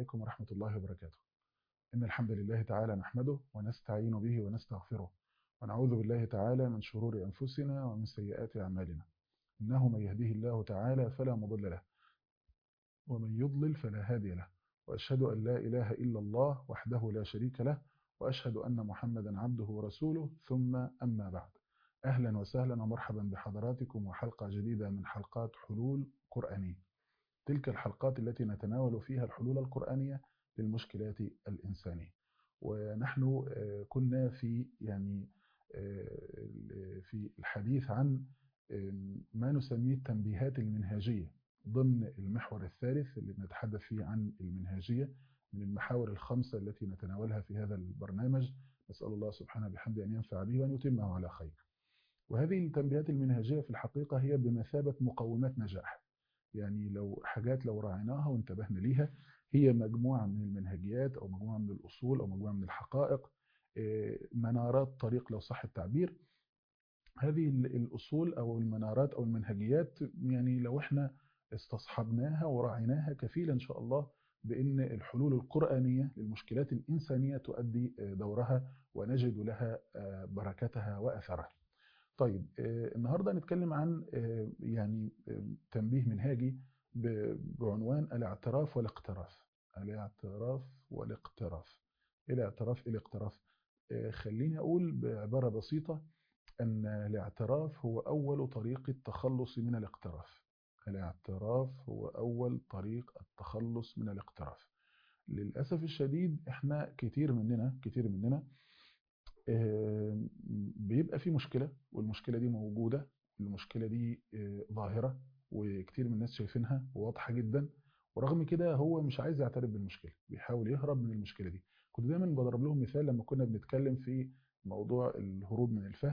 عليكم ورحمة الله وبركاته إن الحمد لله تعالى نحمده ونستعين به ونستغفره ونعوذ بالله تعالى من شرور أنفسنا ومن سيئات أعمالنا إنه من يهديه الله تعالى فلا مضل له ومن يضلل فلا هادي له وأشهد أن لا إله إلا الله وحده لا شريك له وأشهد أن محمدا عبده ورسوله ثم أما بعد أهلا وسهلا ومرحبا بحضراتكم وحلقة جديدة من حلقات حلول قرآنية تلك الحلقات التي نتناول فيها الحلول القرآنية للمشكلات الإنسانية ونحن كنا في يعني في الحديث عن ما نسميه التنبيهات المنهاجية ضمن المحور الثالث اللي نتحدث فيه عن المنهاجية من المحاور الخمسة التي نتناولها في هذا البرنامج نسأل الله سبحانه بحمده أن ينفع به وأن يتمه على خير وهذه التنبيهات المنهجية في الحقيقة هي بمثابة مقومات نجاح يعني لو حاجات لو راعيناها وانتبهنا ليها هي مجموعة من المنهجيات أو مجموعة من الأصول أو مجموعة من الحقائق منارات طريق لو صح التعبير هذه الأصول أو المنارات أو المنهجيات يعني لو احنا استصحبناها وراعيناها كفيلا إن شاء الله بأن الحلول القرآنية للمشكلات الإنسانية تؤدي دورها ونجد لها بركتها وأثرها طيب النهاردة نتكلم عن يعني تنبيه منهاجي بعنوان الاعتراف والاقتراف الاعتراف والاقتراف الاعتراف الاقتراف خليني أقول بعبارة بسيطة أن الاعتراف هو أول طريق التخلص من الاقتراف الاعتراف هو أول طريق التخلص من الاقتراف للأسف الشديد احنا كتير مننا كتير مننا بيبقى في مشكلة والمشكلة دي موجودة المشكلة دي ظاهرة وكتير من الناس شايفينها وواضحة جدا ورغم كده هو مش عايز يعترف بالمشكلة بيحاول يهرب من المشكلة دي كنت دايما بضرب لهم مثال لما كنا بنتكلم في موضوع الهروب من الفهم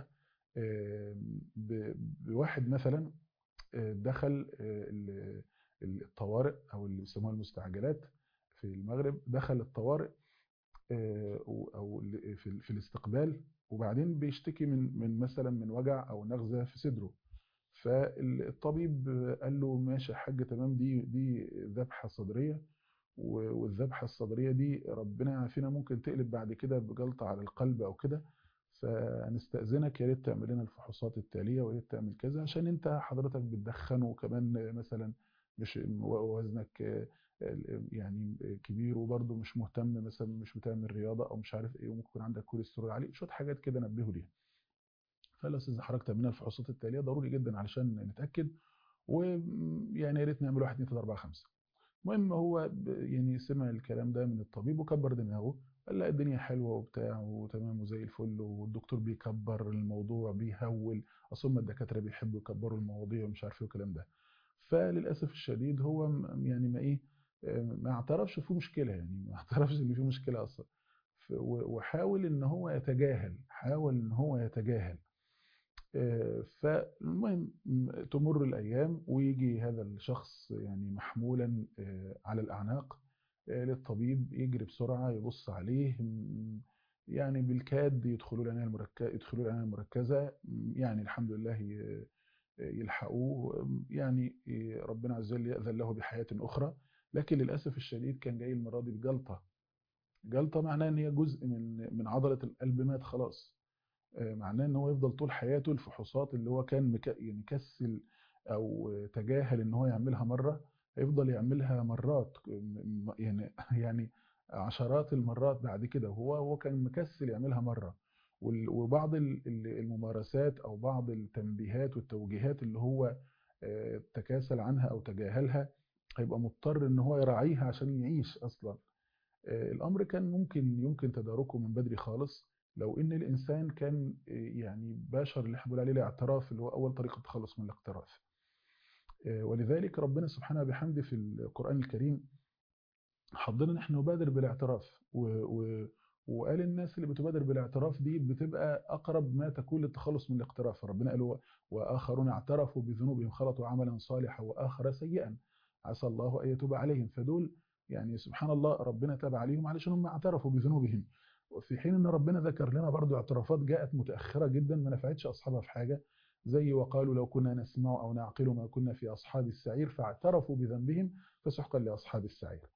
بواحد مثلا دخل الطوارئ او اللي بيسموها المستعجلات في المغرب دخل الطوارئ او في, في الاستقبال وبعدين بيشتكي من من مثلا من وجع او نغزه في صدره فالطبيب قال له ماشي يا حاج تمام دي دي ذبحه صدريه والذبحه الصدريه دي ربنا يعافينا ممكن تقلب بعد كده بجلطه على القلب او كده فنستأذنك يا ريت تعمل لنا الفحوصات التالية ويا ريت تعمل كذا عشان انت حضرتك بتدخن وكمان مثلا مش وزنك يعني كبير وبرضه مش مهتم مثلا مش بتعمل رياضة او مش عارف ايه وممكن يكون عندك كوليسترول عالي شوية حاجات كده نبهوا ليها فقال استاذ حضرتك تعمل لنا الفحوصات التالية ضروري جدا علشان نتأكد ويعني يا ريت نعمل 1 2 3 4 5 المهم هو يعني سمع الكلام ده من الطبيب وكبر دماغه قال لا الدنيا حلوه وبتاع وتمام وزي الفل والدكتور بيكبر الموضوع بيهول اصل الدكاتره بيحبوا يكبروا المواضيع ومش عارف ايه والكلام ده فللاسف الشديد هو يعني ما ايه ما اعترفش في مشكله يعني ما اعترفش ان في مشكله اصلا وحاول ان هو يتجاهل حاول ان هو يتجاهل فالمهم تمر الايام ويجي هذا الشخص يعني محمولا على الاعناق للطبيب يجري بسرعة يبص عليه يعني بالكاد يدخلوا العناية المركزة يدخلوا العناية المركزة يعني الحمد لله يلحقوه يعني ربنا عز وجل يأذن له بحياة أخرى لكن للأسف الشديد كان جاي المرة دي بجلطة جلطة معناه إن هي جزء من من عضلة القلب مات خلاص معناه إن هو يفضل طول حياته الفحوصات اللي هو كان يعني كسل أو تجاهل إن هو يعملها مرة هيفضل يعملها مرات يعني يعني عشرات المرات بعد كده وهو هو كان مكسل يعملها مره وبعض الممارسات او بعض التنبيهات والتوجيهات اللي هو تكاسل عنها او تجاهلها هيبقى مضطر ان هو يراعيها عشان يعيش اصلا الامر كان ممكن يمكن تداركه من بدري خالص لو ان الانسان كان يعني باشر اللي احنا بنقول عليه الاعتراف اللي هو اول طريقه التخلص من الاقتراف ولذلك ربنا سبحانه بحمده في القرآن الكريم حضنا ان احنا نبادر بالاعتراف و و وقال الناس اللي بتبادر بالاعتراف دي بتبقى اقرب ما تكون للتخلص من الاقتراف ربنا قال واخرون اعترفوا بذنوبهم خلطوا عملا صالحا واخر سيئا عسى الله ان يتوب عليهم فدول يعني سبحان الله ربنا تاب عليهم علشان هم اعترفوا بذنوبهم في حين ان ربنا ذكر لنا برضو اعترافات جاءت متاخره جدا ما نفعتش اصحابها في حاجه زي وقالوا لو كنا نسمع أو نعقل ما كنا في أصحاب السعير فاعترفوا بذنبهم فسحقا لأصحاب السعير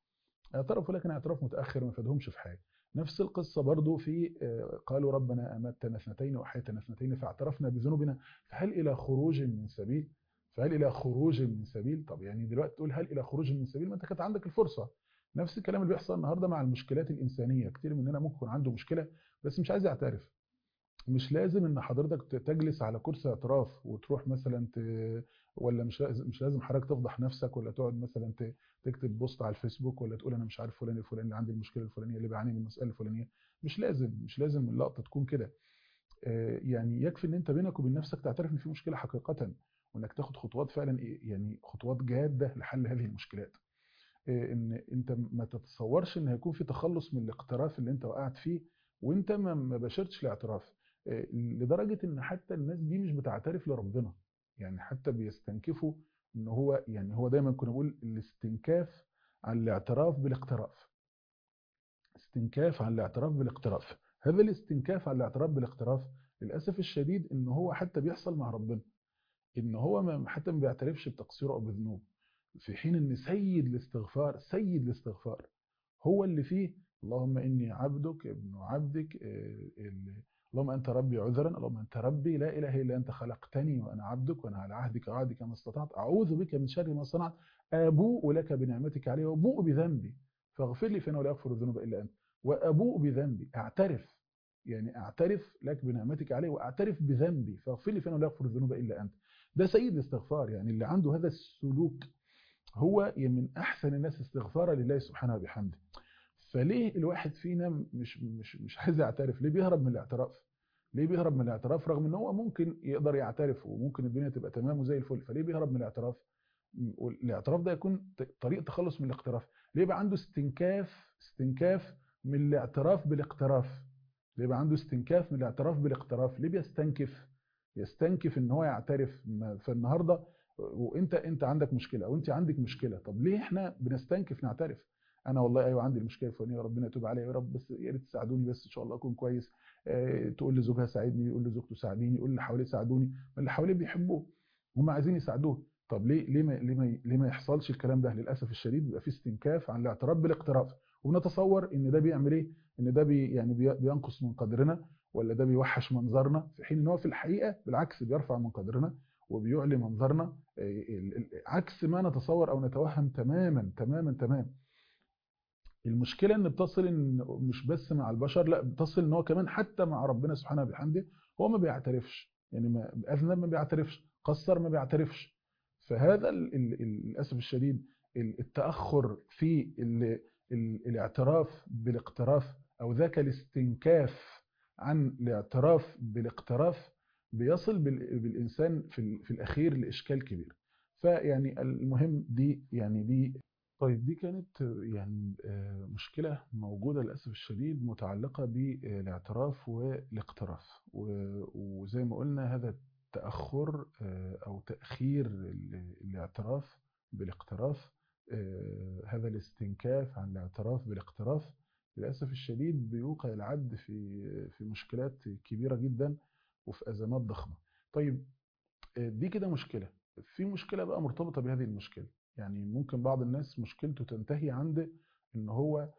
اعترفوا لكن اعتراف متاخر ما فادهمش في حاجه نفس القصه برضو في قالوا ربنا امتنا اثنتين واحيتنا اثنتين فاعترفنا بذنوبنا فهل الى خروج من سبيل فهل الى خروج من سبيل طب يعني دلوقتي تقول هل الى خروج من سبيل ما انت كانت عندك الفرصه نفس الكلام اللي بيحصل النهارده مع المشكلات الانسانيه كتير مننا ممكن يكون عنده مشكله بس مش عايز يعترف مش لازم ان حضرتك تجلس على كرسي اعتراف وتروح مثلا ت... ولا مش لازم مش لازم حضرتك تفضح نفسك ولا تقعد مثلا ت... تكتب بوست على الفيسبوك ولا تقول انا مش عارف فلان الفلاني اللي عندي المشكله الفلانيه اللي بعاني من المساله الفلانيه مش لازم مش لازم اللقطه تكون كده يعني يكفي ان انت بينك وبين نفسك تعترف ان في مشكله حقيقه وانك تاخد خطوات فعلا يعني خطوات جاده لحل هذه المشكلات ان انت ما تتصورش ان هيكون في تخلص من الاقتراف اللي انت وقعت فيه وانت ما باشرتش الاعتراف لدرجه ان حتى الناس دي مش بتعترف لربنا يعني حتى بيستنكفوا ان هو يعني هو دايما كنا بقول الاستنكاف عن الاعتراف بالاقتراف استنكاف عن الاعتراف بالاقتراف هذا الاستنكاف عن الاعتراف بالاقتراف للاسف الشديد ان هو حتى بيحصل مع ربنا ان هو ما حتى ما بيعترفش بتقصيره او بذنوبه في حين ان سيد الاستغفار سيد الاستغفار هو اللي فيه اللهم اني عبدك ابن عبدك اللهم انت ربي عذرا اللهم انت ربي لا اله الا انت خلقتني وانا عبدك وانا على عهدك وعهدك ما استطعت اعوذ بك من شر ما صنعت ابوء لك بنعمتك علي وابوء بذنبي فاغفر لي فانه لا يغفر الذنوب الا انت وابوء بذنبي اعترف يعني اعترف لك بنعمتك علي واعترف بذنبي فاغفر لي فانه لا يغفر الذنوب الا انت ده سيد الاستغفار يعني اللي عنده هذا السلوك هو من احسن الناس استغفارا لله سبحانه وبحمده فليه الواحد فينا مش مش مش عايز يعترف ليه بيهرب من الاعتراف ليه بيهرب من الاعتراف رغم ان هو ممكن يقدر يعترف وممكن الدنيا تبقى تمام وزي الفل فليه بيهرب من الاعتراف الاعتراف ده يكون طريق تخلص من الاقتراف ليه يبقى عنده استنكاف استنكاف من الاعتراف بالاقتراف ليه يبقى عنده استنكاف من الاعتراف بالاقتراف ليه بيستنكف يستنكف ان هو يعترف فالنهارده وانت انت عندك مشكله او انت عندك مشكله طب ليه احنا بنستنكف نعترف انا والله ايوه عندي المشكله الفلانيه ربنا يتوب عليا يا رب بس يا ريت تساعدوني بس ان شاء الله اكون كويس اه تقول لزوجها ساعدني يقول لزوجته ساعديني يقول اللي حواليه ساعدوني ما اللي حواليه بيحبوه هم عايزين يساعدوه طب ليه ليه ما ليه ما, ليه ما يحصلش الكلام ده للاسف الشديد بيبقى في استنكاف عن الاعتراف بالاقتراف وبنتصور ان ده بيعمل ايه ان ده بي يعني بينقص من قدرنا ولا ده بيوحش منظرنا في حين ان هو في الحقيقه بالعكس بيرفع من قدرنا وبيعلي منظرنا عكس ما نتصور او نتوهم تماما تماما تماما المشكله ان بتصل ان مش بس مع البشر لا بتصل ان هو كمان حتى مع ربنا سبحانه وبحمده هو ما بيعترفش يعني ما اذنب ما بيعترفش قصر ما بيعترفش فهذا للاسف الشديد التاخر في الاعتراف بالاقتراف او ذاك الاستنكاف عن الاعتراف بالاقتراف بيصل بالإنسان في, في الأخير لإشكال كبير فيعني المهم دي يعني دي طيب دي كانت يعني مشكلة موجودة للأسف الشديد متعلقة بالاعتراف والاقتراف وزي ما قلنا هذا التأخر أو تأخير الاعتراف بالاقتراف هذا الاستنكاف عن الاعتراف بالاقتراف للأسف الشديد بيوقع العبد في في مشكلات كبيرة جدا وفي أزمات ضخمة طيب دي كده مشكلة في مشكلة بقى مرتبطة بهذه المشكلة يعني ممكن بعض الناس مشكلته تنتهي عند ان هو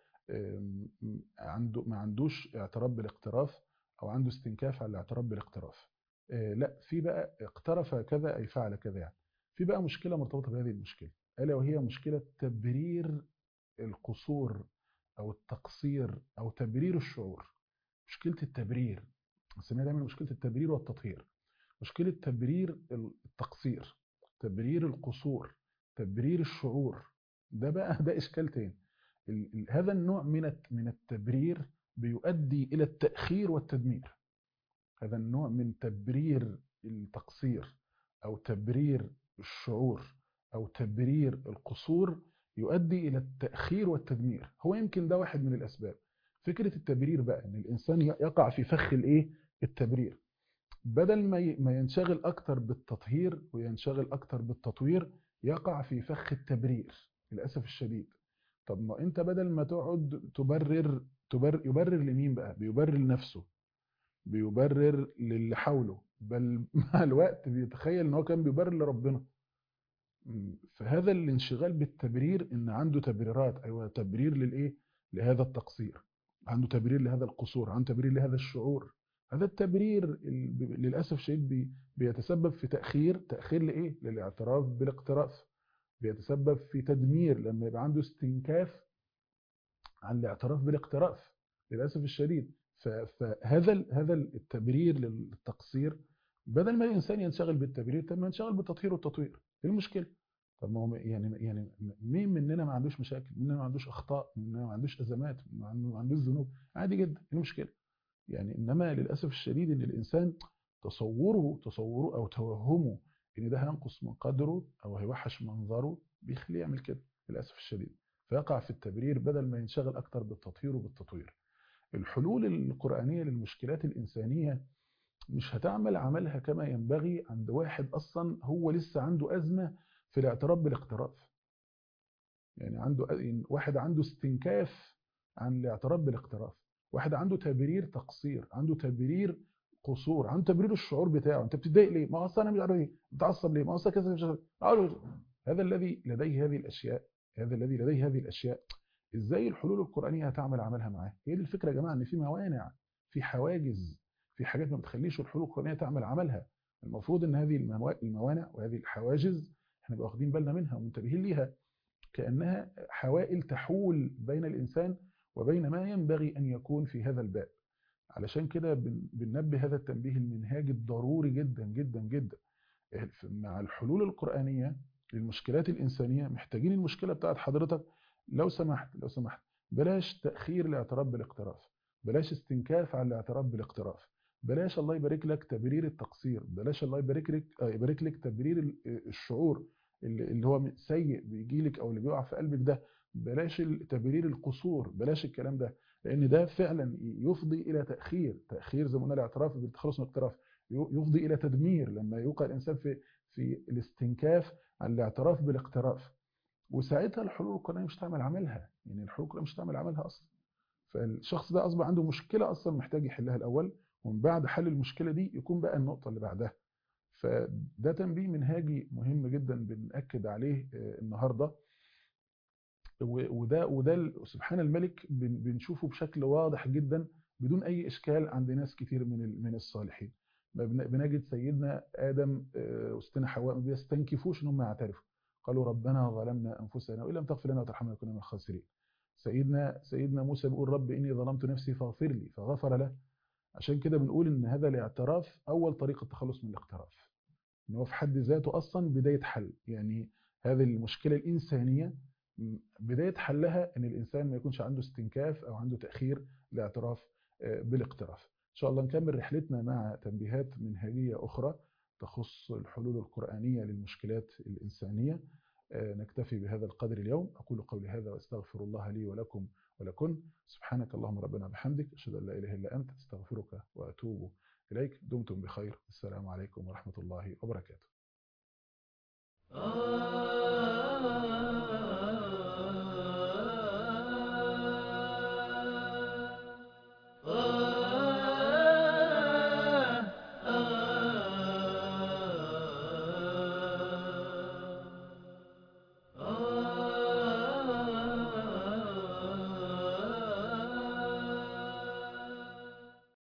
عنده ما عندوش اعتراف بالاقتراف او عنده استنكاف على الاعتراف بالاقتراف لا في بقى اقترف كذا اي فعل كذا يعني في بقى مشكلة مرتبطة بهذه المشكلة الا وهي مشكلة تبرير القصور او التقصير او تبرير الشعور مشكلة التبرير نسميها دايما مشكله التبرير والتطهير مشكله تبرير التقصير تبرير القصور تبرير الشعور ده بقى ده اشكال تاني هذا النوع من من التبرير بيؤدي الى التاخير والتدمير هذا النوع من تبرير التقصير او تبرير الشعور او تبرير القصور يؤدي الى التاخير والتدمير هو يمكن ده واحد من الاسباب فكره التبرير بقى ان الانسان يقع في فخ الايه التبرير بدل ما ما ينشغل اكتر بالتطهير وينشغل اكتر بالتطوير يقع في فخ التبرير للاسف الشديد طب ما انت بدل ما تقعد تبرر تبرر يبرر لمين بقى بيبرر لنفسه بيبرر للي حوله بل مع الوقت بيتخيل ان هو كان بيبرر لربنا فهذا الانشغال بالتبرير ان عنده تبريرات ايوه تبرير للايه لهذا التقصير عنده تبرير لهذا القصور عنده تبرير لهذا الشعور هذا التبرير للاسف الشديد بيتسبب في تاخير تاخير لايه للاعتراف بالاقتراف بيتسبب في تدمير لما يبقى عنده استنكاف عن الاعتراف بالاقتراف للاسف الشديد فهذا هذا التبرير للتقصير بدل ما الانسان ينشغل بالتبرير طب ما ينشغل بالتطهير والتطوير ايه المشكله طب ما هو يعني يعني مين مننا ما عندوش مشاكل مننا ما عندوش اخطاء مننا ما عندوش ازمات ما عندوش ذنوب عادي جدا ايه المشكله يعني انما للاسف الشديد ان الانسان تصوره تصوره او توهمه ان ده هينقص من قدره او هيوحش منظره بيخليه يعمل كده للاسف الشديد فيقع في التبرير بدل ما ينشغل اكتر بالتطهير وبالتطوير الحلول القرآنية للمشكلات الإنسانية مش هتعمل عملها كما ينبغي عند واحد أصلا هو لسه عنده أزمة في الاعتراف بالاقتراف يعني عنده واحد عنده استنكاف عن الاعتراف بالاقتراف واحد عنده تبرير تقصير عنده تبرير قصور عنده تبرير الشعور بتاعه انت بتتضايق ليه ما اصلا انا مش عارف ايه متعصب ليه ما اصلا كذا مش عارف هذا الذي لديه هذه الاشياء هذا الذي لديه هذه الاشياء ازاي الحلول القرآنية هتعمل عملها معاه هي دي الفكرة يا جماعة ان في موانع في حواجز في حاجات ما بتخليش الحلول القرآنية تعمل عملها المفروض ان هذه الموانع وهذه الحواجز احنا نبقى واخدين بالنا منها ومنتبهين ليها كأنها حوائل تحول بين الإنسان وبين ما ينبغي أن يكون في هذا الباب علشان كده بننبه هذا التنبيه المنهاجي الضروري جدا جدا جدا مع الحلول القرآنية للمشكلات الإنسانية محتاجين المشكلة بتاعت حضرتك لو سمحت لو سمحت بلاش تأخير الاعتراف بالاقتراف بلاش استنكاف على الاعتراف بالاقتراف بلاش الله يبارك لك تبرير التقصير بلاش الله يبارك لك يبارك لك تبرير الشعور اللي هو سيء بيجي لك او اللي بيقع في قلبك ده بلاش تبرير القصور بلاش الكلام ده لان ده فعلا يفضي الى تاخير تاخير زي ما قلنا الاعتراف بالتخلص من الاقتراف يفضي الى تدمير لما يوقع الانسان في في الاستنكاف عن الاعتراف بالاقتراف وساعتها الحلول القرآنية مش هتعمل عملها يعني الحلول القرآنية مش هتعمل عملها أصلا فالشخص ده أصبح عنده مشكلة أصلا محتاج يحلها الأول ومن بعد حل المشكلة دي يكون بقى النقطة اللي بعدها فده تنبيه منهاجي مهم جدا بنأكد عليه النهاردة وده وده سبحان الملك بنشوفه بشكل واضح جدا بدون أي إشكال عند ناس كتير من من الصالحين بنجد سيدنا آدم وستنا حواء ما بيستنكفوش إن هم يعترفوا قالوا ربنا ظلمنا أنفسنا وإن لم تغفر لنا وترحمنا نكون من الخاسرين سيدنا سيدنا موسى بيقول رب إني ظلمت نفسي فاغفر لي فغفر له عشان كده بنقول إن هذا الاعتراف أول طريقة التخلص من الاقتراف إن هو في حد ذاته أصلا بداية حل يعني هذه المشكلة الإنسانية بداية حلها إن الإنسان ما يكونش عنده استنكاف أو عنده تأخير لاعتراف بالاقتراف إن شاء الله نكمل رحلتنا مع تنبيهات منهجية أخرى تخص الحلول القرآنية للمشكلات الإنسانية نكتفي بهذا القدر اليوم أقول قولي هذا وأستغفر الله لي ولكم ولكن سبحانك اللهم ربنا بحمدك أشهد أن لا إله إلا أنت أستغفرك وأتوب إليك دمتم بخير السلام عليكم ورحمة الله وبركاته